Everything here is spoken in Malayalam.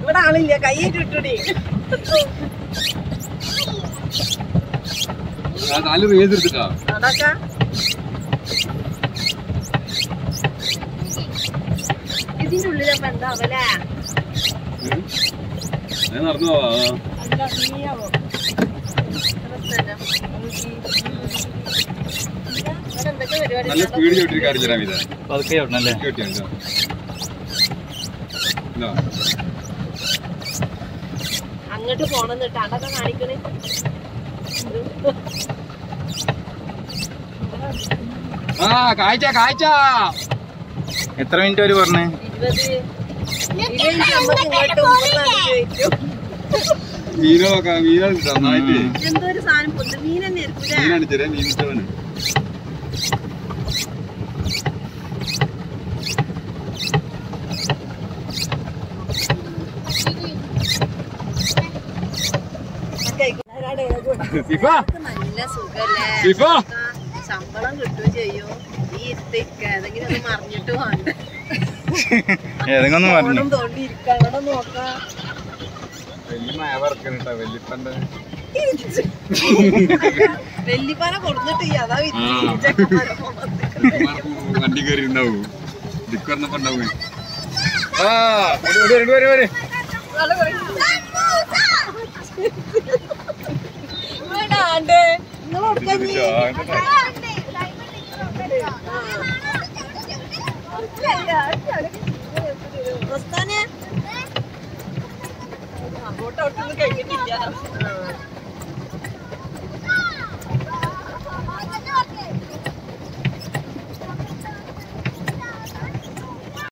ഇവിടെ ആളില്ല കൈയിട്ട് ഇട്ടുടി ആ നാല് റേസ് എടുത്തിട്ടാ അതൊക്കെ ഇതിന്റെ ഉള്ളിലപ്പ എന്താവല്ലേ ഞാൻ നടന്നു പോവാ എന്താ നീയാവോ എന്തൊക്കെ പരിപാടി നല്ല സ്പീഡ് ചോട്ടി കാണിച്ചാ ഇതാ പതുക്കെ ചവിട്ടണല്ലേ ചോട്ടിയാ ഇതാ അങ്ങോട്ട് പോണെന്നിട്ട് അതൊക്കെ കാണിക്കണേ ആ കാഴ്ച കാഴ്ച എത്ര മിനിറ്റ് വരെ പറഞ്ഞേ ഇരുപത് ഇരുപത് നമുക്ക് ഇങ്ങോട്ട് മുപ്പതാണ് ചോദിച്ചു മീനൊക്കെ മീനുണ്ട് നന്നായിട്ട് എന്തോ ഒരു സാധനം പൊന്ന് മീൻ തന്നെ ആയിരിക്കൂലേ മീനാണ് ചെറിയ മീനിട്ടവന് ഒക്കെ ആയിക്കോട്ടെ. സിഫ നല്ല സുഖല്ലേ സിഫ ശമ്പളം കിട്ടുകയും ചെയ്യും ഈ ഇരുത്തിക്ക ഏതെങ്കിലും ഒന്ന് മറിഞ്ഞിട്ട് വേണ്ട ഏതെങ്കിലും പറഞ്ഞു ഫോണും തോണ്ടി ഇരിക്കാം അവിടെ നോക്കാം വലിയ മഴ പറക്കണട്ടാ വല്യപ്പന്റെ വെല്ലിപ്പാനെ കൊടുത്തിട്ട് ഈ അതാ വിറ്റ് ആ. ഈ ചെക്കന്മാരെ ഫോണത്ത്. വണ്ടി കയറി ഉണ്ടാവും ഡിക്ക് വന്നപ്പോ ഉണ്ടാവും ആ വരൂ, വരൂ, വരൂ, വരൂ. ഇവിടാണ്ട്. നിങ്ങള് കൊടുക്കാൻ നീ. ആ, ഇങ്ങോട്ട് വാ. പ്രസ്ഥാനെ അങ്ങോട്ടും അവിടൊന്നും കഴിഞ്ഞിട്ടില്ല